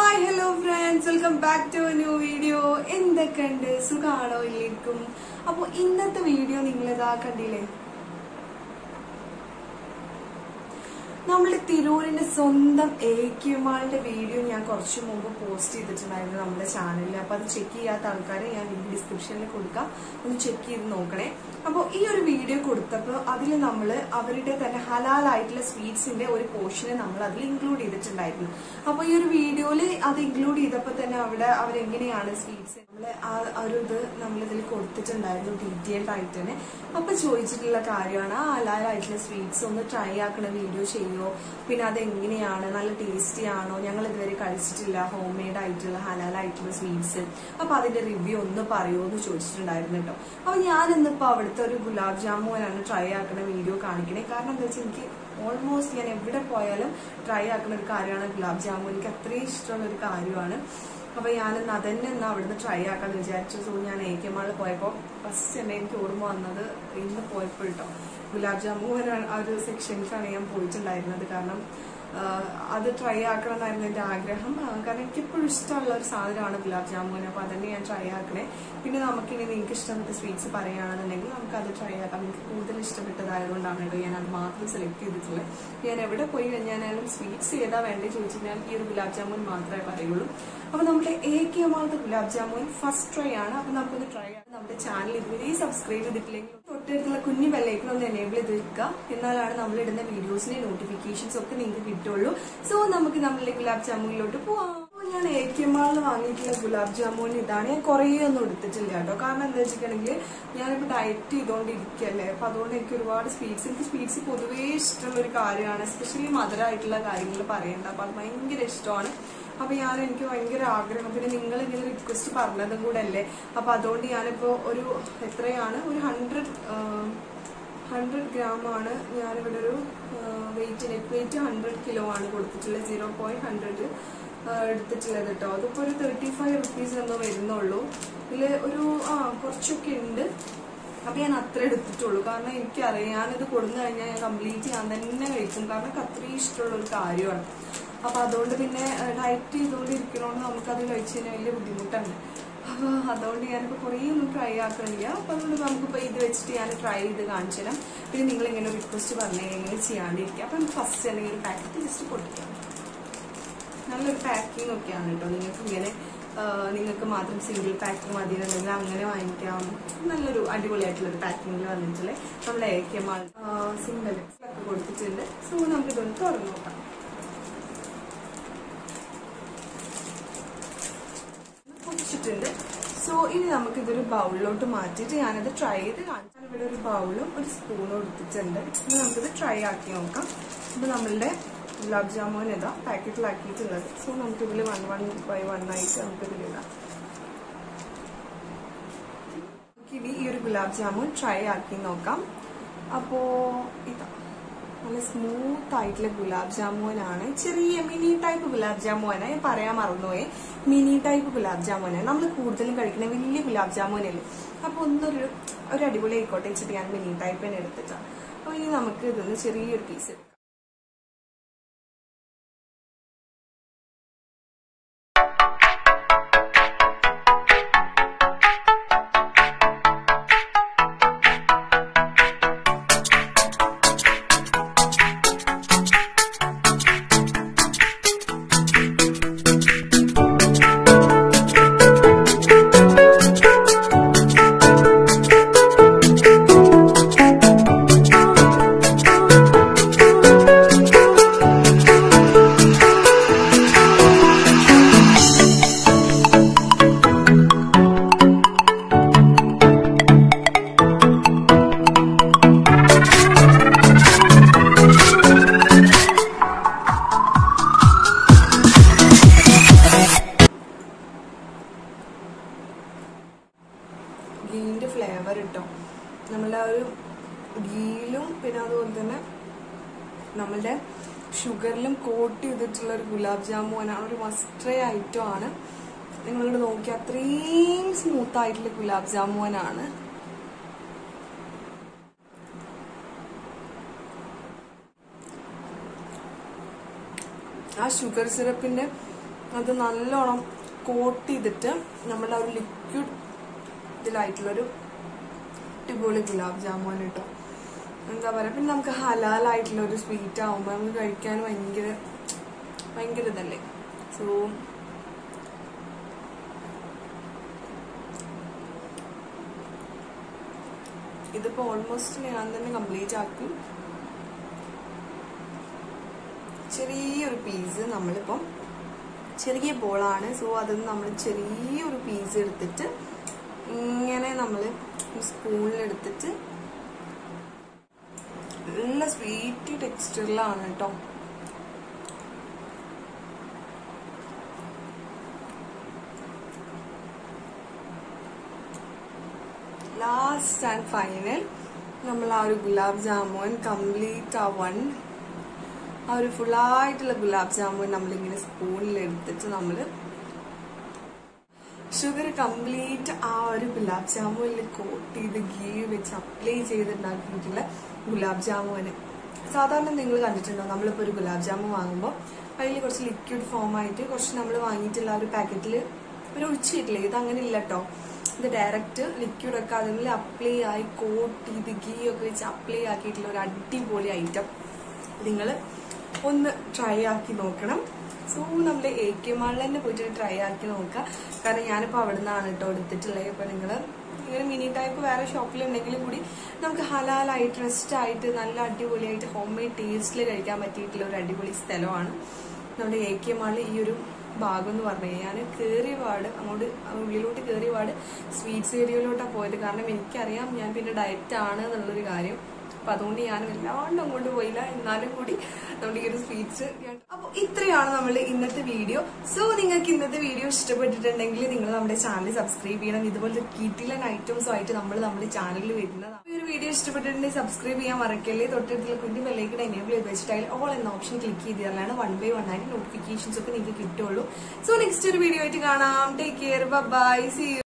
hi hello friends welcome back to new video എന്തൊക്കെയുണ്ട് സുഖാണോ ഇല്ലേക്കും അപ്പോൾ ഇന്നത്തെ വീഡിയോ നിങ്ങൾ ഇതാ കണ്ടില്ലേ നമ്മുടെ തിരൂരിന്റെ സ്വന്തം എ ക്യുമാളിന്റെ വീഡിയോ ഞാൻ കുറച്ച് മുമ്പ് പോസ്റ്റ് ചെയ്തിട്ടുണ്ടായിരുന്നു നമ്മുടെ ചാനലിൽ അപ്പൊ അത് ചെക്ക് ചെയ്യാത്ത ആൾക്കാരെ ഞാൻ ലിങ്ക് ഡിസ്ക്രിപ്ഷനിൽ കൊടുക്കാം ഒന്ന് ചെക്ക് ചെയ്ത് നോക്കണേ അപ്പോൾ ഈ ഒരു വീഡിയോ കൊടുത്തപ്പോൾ അതിൽ നമ്മൾ അവരുടെ തന്നെ ഹലാലായിട്ടുള്ള സ്വീറ്റ്സിന്റെ ഒരു പോർഷനെ നമ്മൾ അതിൽ ഇൻക്ലൂഡ് ചെയ്തിട്ടുണ്ടായിരുന്നു അപ്പോൾ ഈ ഒരു വീഡിയോയിൽ അത് ഇൻക്ലൂഡ് ചെയ്തപ്പോൾ തന്നെ അവിടെ അവരെങ്ങനെയാണ് സ്വീറ്റ്സ് നമ്മൾ ആ ഒരു ഇത് നമ്മളിതിൽ കൊടുത്തിട്ടുണ്ടായിരുന്നു ഡീറ്റെയിൽഡ് ആയിട്ട് തന്നെ അപ്പൊ ചോദിച്ചിട്ടുള്ള കാര്യമാണ് ആ ഹലാലായിട്ടുള്ള സ്വീറ്റ്സ് ഒന്ന് ട്രൈ ആക്കണ വീഡിയോ ചെയ്യുമോ പിന്നെ അത് എങ്ങനെയാണ് നല്ല ടേസ്റ്റി ആണോ ഞങ്ങൾ ഇതുവരെ കഴിച്ചിട്ടില്ല ഹോം മെയ്ഡ് ആയിട്ടുള്ള ഹലാലായിട്ടുള്ള സ്വീറ്റ്സ് അപ്പൊ അതിന്റെ റിവ്യൂ ഒന്ന് പറയുമോ എന്ന് ചോദിച്ചിട്ടുണ്ടായിരുന്നു കേട്ടോ അപ്പൊ ഞാൻ ഇന്നിപ്പോ അവിടുത്തെ ഒരു ഗുലാബ് ജാമുനാണ് ട്രൈ ആക്കുന്ന വീഡിയോ കാണിക്കണേ കാരണം എന്താ വെച്ചാൽ എനിക്ക് ഓൾമോസ്റ്റ് ഞാൻ എവിടെ പോയാലും ട്രൈ ആക്കുന്ന ഒരു കാര്യമാണ് ഗുലാബ് ജാമുൻ എനിക്ക് അത്രയും ഇഷ്ടമുള്ള ഒരു കാര്യമാണ് അപ്പൊ ഞാനിന്ന് അതന്നെ ഒന്ന് അവിടുന്ന് ട്രൈ ആക്കാന്ന് വിചാരിച്ചു സോ ഞാൻ എ കെ മാളിൽ പോയപ്പോൾ ഫസ്റ്റ് തന്നെ എനിക്ക് ഓർമ്മ വന്നത് ഇന്ന് പോയപ്പോൾ കേട്ടോ ഗുലാബ് ജാമുൻ ആ ഒരു സെക്ഷൻസാണ് ഞാൻ പോയിട്ടുണ്ടായിരുന്നത് കാരണം അത് ട്രൈ ആക്കണം എന്നായിരുന്നു എൻ്റെ ആഗ്രഹം കാരണം എനിക്കെപ്പോഴും ഇഷ്ടമുള്ള ഒരു സാധനമാണ് ഗുലാബ് ജാമുൻ അപ്പോൾ അതന്നെ ഞാൻ ട്രൈ ആക്കണേ പിന്നെ നമുക്കിനി നിങ്ങൾക്ക് ഇഷ്ടപ്പെട്ട സ്വീറ്റ്സ് പറയുകയാണെന്നുണ്ടെങ്കിൽ നമുക്ക് അത് ട്രൈ ആക്കാം എനിക്ക് കൂടുതൽ ഇഷ്ടപ്പെട്ടതായതുകൊണ്ടാണ് കേട്ടോ ഞാൻ അത് മാത്രം സെലക്ട് ചെയ്തിട്ടുള്ളത് ഞാൻ എവിടെ പോയി കഴിഞ്ഞാലും സ്വീറ്റ്സ് ഏതാ വേണ്ടേ ചോദിച്ചു കഴിഞ്ഞാൽ ഈ ഒരു ഗുലാബ് ജാമുൻ മാത്രമേ പറയുള്ളൂ അപ്പോൾ നമ്മുടെ എ കെ എമാളത്തെ ഗുലാബ് ജാമുൻ ഫസ്റ്റ് ട്രൈ ആണ് അപ്പോൾ നമുക്കൊന്ന് ട്രൈ ആണ് നമ്മുടെ ചാനൽ ഇതുവരെ സബ്സ്ക്രൈബ് ചെയ്തിട്ടില്ലെങ്കിൽ തൊട്ടടുത്തുള്ള കുഞ്ഞു ബെല്ലൈക്കൺ ഒന്ന് എനേബിൾ ചെയ്ത് വെക്കുക എന്നാലാണ് നമ്മൾ ഇടുന്ന വീഡിയോസിന്റെ നോട്ടിഫിക്കേഷൻസ് ഒക്കെ നിങ്ങൾക്ക് കിട്ടുള്ളൂ സോ നമുക്ക് നമ്മളുടെ ഗുലാബ് ജാമുനിലോട്ട് പോവാം ഞാൻ എ കെ മാളിൽ വാങ്ങിയിട്ടുള്ള ഗുലാബ് ജാമുൻ ഇതാണ് ഞാൻ കുറേ ഒന്നും എടുത്തിട്ടില്ല കേട്ടോ കാരണം എന്താ വെച്ചിട്ടുണ്ടെങ്കിൽ ഞാനിപ്പോൾ ഡയറ്റ് ചെയ്തുകൊണ്ടിരിക്കുകയല്ലേ അപ്പൊ അതുകൊണ്ട് എനിക്ക് ഒരുപാട് സ്വീറ്റ്സ് എനിക്ക് സ്വീറ്റ്സ് പൊതുവേ ഇഷ്ടമുള്ള ഒരു കാര്യമാണ് എസ്പെഷ്യലി മധുരമായിട്ടുള്ള കാര്യങ്ങൾ പറയേണ്ട അപ്പൊ അത് ഭയങ്കര ഇഷ്ടമാണ് അപ്പൊ ഞാൻ എനിക്ക് ഭയങ്കര ആഗ്രഹം പിന്നെ നിങ്ങൾ ഇങ്ങനെ റിക്വസ്റ്റ് പറഞ്ഞതും കൂടെ അല്ലേ അപ്പൊ അതുകൊണ്ട് ഞാനിപ്പോ ഒരു എത്രയാണ് ഒരു ഹൺഡ്രഡ് ഹൺഡ്രഡ് ഗ്രാം ആണ് ഞാനിവിടെ ഒരു weight net weight hundred kilo ആണ് കൊടുത്തിട്ടുള്ളത് സീറോ പോയിന്റ് ഹൺഡ്രഡ് എടുത്തിട്ടുള്ളത് കേട്ടോ അതിപ്പോ ഒരു തേർട്ടി ഫൈവ് റുപ്പീസ് എന്തോ വരുന്നുള്ളൂ ഇതില് ഒരു ആ കുറച്ചൊക്കെ ഉണ്ട് അപ്പൊ ഞാൻ അത്ര എടുത്തിട്ടുള്ളൂ കാരണം എനിക്കറിയാം ഞാനിത് കൊടുന്നു കഴിഞ്ഞാൽ ഞാൻ കംപ്ലീറ്റ് ഞാൻ തന്നെ കഴിക്കും കാരണം എനിക്ക് അത്രയും ഇഷ്ടമുള്ള ഒരു കാര്യമാണ് അപ്പൊ അതുകൊണ്ട് പിന്നെ ഡയറ്റ് ചെയ്തുകൊണ്ടിരിക്കണോണ്ട് നമുക്കത് കഴിച്ചു കഴിഞ്ഞാൽ വലിയ ബുദ്ധിമുട്ടുണ്ട് അപ്പൊ അതുകൊണ്ട് ഞാനിപ്പോ കുറേ ഒന്നും ട്രൈ ആക്കണില്ല അപ്പൊ അതുകൊണ്ട് നമുക്കിപ്പോ ഇത് വെച്ചിട്ട് ഞാൻ ട്രൈ ചെയ്ത് കാണിച്ചു തരാം പിന്നെ നിങ്ങൾ ഇങ്ങനെ റിക്വസ്റ്റ് പറഞ്ഞു കഴിഞ്ഞാൽ ചെയ്യാണ്ടിരിക്കുക അപ്പൊ ഫസ്റ്റ് തന്നെ ഒരു പാക്കറ്റ് ജസ്റ്റ് കൊടുക്കാം നല്ലൊരു പാക്കിംഗ് ഒക്കെയാണ് കേട്ടോ നിങ്ങൾക്ക് ഇങ്ങനെ നിങ്ങൾക്ക് മാത്രം സിംഗിൾ പാക്ക് മതി എന്നുണ്ടെങ്കിൽ അങ്ങനെ വാങ്ങിക്കാം നല്ലൊരു അടിപൊളിയായിട്ടുള്ളൊരു പാക്കിങ്ങിൽ വന്നിട്ടുള്ള നമ്മുടെ എ കെ മാൾ സിംഗിൾ ഒക്കെ കൊടുത്തിട്ടുണ്ട് സോ നമുക്ക് ഇതൊന്ന് തുറന്നു നോക്കാം പൊടിച്ചിട്ടുണ്ട് സോ ഇനി നമുക്ക് ഇതൊരു ബൗളിലോട്ട് മാറ്റിയിട്ട് ഞാനത് ട്രൈ ചെയ്ത് കാണിച്ചാൽ ഇവിടെ ഒരു ബൗളും ഒരു സ്പൂണും എടുത്തിട്ടുണ്ട് ഇനി നമുക്കിത് ട്രൈ ആക്കി നോക്കാം ഇത് നമ്മളുടെ ഗുലാബ് ജാമുൻ ഇതാ പാക്കറ്റിലാക്കിയിട്ടുള്ളത് സോ നമുക്ക് ഇതിൽ വൺ വൺ ബൈ വൺ ആയിട്ട് നമുക്ക് ഇതിലിടാം ഇനി ഈ ഒരു ഗുലാബ് ജാമുൻ ട്രൈ ആക്കി നോക്കാം അപ്പോ ഇതാ നല്ല സ്മൂത്ത് ആയിട്ടുള്ള ഗുലാബ് ജാമുനാണ് ചെറിയ മിനി ടൈപ്പ് ഗുലാബ് ജാമുനാണ് ഞാൻ പറയാൻ മറന്നുപോയി മിനി ടൈപ്പ് ഗുലാബ് ജാമുനാണ് നമ്മൾ കൂടുതലും കഴിക്കുന്ന വലിയ ഗുലാബ് ജാമുനല്ലേ അപ്പൊ ഒന്നൊരു ഒരു അടിപൊളി ആയിക്കോട്ടെ വെച്ചിട്ട് ഞാൻ മിനി ടൈപ്പ് തന്നെ എടുത്തിട്ടാണ് അപ്പൊ ഇനി നമുക്ക് ഇതൊന്ന് ചെറിയൊരു പീസ് എടുക്കാം ഗീൻ്റെ ഫ്ലേവർ കിട്ടും നമ്മളുടെ ആ ഒരു ഗീയിലും പിന്നെ അതുപോലെ തന്നെ നമ്മളുടെ ഷുഗറിലും കോട്ട് ചെയ്തിട്ടുള്ള ഒരു ഗുലാബ് ജാമുനാണ് ഒരു മസ്റ്റേ ഐറ്റം ആണ് നിങ്ങളിവിടെ നോക്കി അത്രയും സ്മൂത്ത് ആയിട്ടുള്ള ഗുലാബ് ജാമുനാണ് ആ ഷുഗർ സിറപ്പിന്റെ അത് നല്ലോണം കോട്ട് ചെയ്തിട്ട് നമ്മുടെ ഒരു ലിക്വിഡ് ഇതിലായിട്ടുള്ളൊരു അടിപൊളി ഗുലാബ് ജാമുൻ കേട്ടോ എന്താ പറയാ പിന്നെ നമുക്ക് ഹലാലായിട്ടുള്ള ഒരു സ്വീറ്റ് ആവുമ്പോൾ നമുക്ക് കഴിക്കാൻ ഭയങ്കര ഭയങ്കര ഇതല്ലേ സോ ഇതിപ്പോ ഓൾമോസ്റ്റ് ഞാൻ തന്നെ കംപ്ലീറ്റ് ആക്കി ചെറിയൊരു പീസ് നമ്മളിപ്പം ചെറിയ ബോളാണ് സോ അതിൽ നമ്മൾ ചെറിയൊരു പീസ് എടുത്തിട്ട് ഇങ്ങനെ നമ്മൾ സ്പൂണിലെടുത്തിട്ട് നല്ല സ്വീറ്റ് ടെക്സ്ചറിലാണ് കേട്ടോ ലാസ്റ്റ് ആൻഡ് ഫൈനൽ നമ്മൾ ആ ഒരു ഗുലാബ് ജാമുൻ കംപ്ലീറ്റ് ആ വൺ ആ ഒരു ഫുള്ളായിട്ടുള്ള ഗുലാബ് ജാമുൻ നമ്മളിങ്ങനെ സ്പൂണിൽ എടുത്തിട്ട് നമ്മൾ ഷുഗർ കംപ്ലീറ്റ് ആ ഒരു ഗുലാബ് ജാമുനിൽ കോട്ട് ചെയ്ത് ഗീ വെച്ച് അപ്ലൈ ചെയ്തുണ്ടാക്കിയിട്ടുള്ള ഗുലാബ് ജാമുന് സാധാരണ നിങ്ങൾ കണ്ടിട്ടുണ്ടോ നമ്മളിപ്പോൾ ഒരു ഗുലാബ് ജാമുൻ വാങ്ങുമ്പോൾ അതിൽ കുറച്ച് ലിക്വിഡ് ഫോം ആയിട്ട് കുറച്ച് നമ്മൾ വാങ്ങിയിട്ടുള്ള ആ ഒരു പാക്കറ്റിൽ ഒരു ഒഴിച്ചിട്ടില്ലേ ഇത് അങ്ങനെ ഇല്ല കേട്ടോ ഇത് ഡയറക്റ്റ് ലിക്വിഡ് ഒക്കെ അതിൽ അപ്ലൈ ആയി കോട്ട് ചെയ്ത് ഗീ ഒക്കെ വെച്ച് അപ്ലൈ ആക്കിയിട്ടുള്ള ഒരു അടിപൊളി ഐറ്റം നിങ്ങൾ ഒന്ന് ട്രൈ ആക്കി നോക്കണം സോ നമ്മുടെ എ കെ മാളിൽ തന്നെ പോയിട്ട് ട്രൈ ആക്കി നോക്കുക കാരണം ഞാനിപ്പോൾ അവിടെ നിന്നാണ് കേട്ടോ എടുത്തിട്ടുള്ളത് ഇപ്പം നിങ്ങൾ ഇങ്ങനെ മിനി ടൈപ്പ് വേറെ ഷോപ്പിലുണ്ടെങ്കിലും കൂടി നമുക്ക് ഹലാലായിട്ട് റെസ്റ്റ് ആയിട്ട് നല്ല അടിപൊളിയായിട്ട് ഹോം മെയ്ഡ് ടേസ്റ്റിൽ കഴിക്കാൻ പറ്റിയിട്ടുള്ള ഒരു അടിപൊളി സ്ഥലമാണ് നമ്മുടെ എ കെ മാളിൽ ഈ ഒരു ഭാഗം എന്ന് പറഞ്ഞു കഴിഞ്ഞാൽ ഞാൻ കയറിയ പാട് അങ്ങോട്ട് ഉള്ളിലോട്ട് കയറിയ പാട് സ്വീറ്റ്സ് ഏരിയയിലോട്ടാണ് പോയത് കാരണം എനിക്കറിയാം ഞാൻ പിന്നെ ഡയറ്റ് ആണ് എന്നുള്ളൊരു കാര്യം അപ്പൊ അതുകൊണ്ട് ഞാൻ വല്ലാണ്ട് അങ്ങോട്ട് പോയില്ല എന്നാലും കൂടി നമ്മുടെ ഈ ഒരു സ്വീറ്റ്സ് അപ്പൊ ഇത്രയാണ് നമ്മൾ ഇന്നത്തെ വീഡിയോ സോ നിങ്ങൾക്ക് ഇന്നത്തെ വീഡിയോ ഇഷ്ടപ്പെട്ടിട്ടുണ്ടെങ്കിൽ നിങ്ങൾ നമ്മുടെ ചാനൽ സബ്സ്ക്രൈബ് ചെയ്യണം ഇതുപോലത്തെ കിറ്റിലൻ ഐറ്റംസും ആയിട്ട് നമ്മൾ നമ്മുടെ ചാനലിൽ വരുന്നതാണ് ഈ ഒരു വീഡിയോ ഇഷ്ടപ്പെട്ടിട്ടുണ്ടെങ്കിൽ സബ്സ്ക്രൈബ് ചെയ്യാൻ മറക്കല്ലേ തൊട്ടടുത്തുള്ള കുഞ്ഞു ബെല്ലേക്ക് എനേബിൾ ചെയ്ത് വെച്ചിട്ടായി ഓൾ എന്ന ഓപ്ഷൻ ക്ലിക്ക് ചെയ്താലാണ് വൺ ബൈ വൺ ആയിട്ട് നോട്ടിഫിക്കേഷൻസ് ഒക്കെ നിങ്ങൾക്ക് കിട്ടുള്ളൂ സോ നെക്സ്റ്റ് ഒരു വീഡിയോ ആയിട്ട് കാണാം ടേക്ക് കെയർ ബൈ സി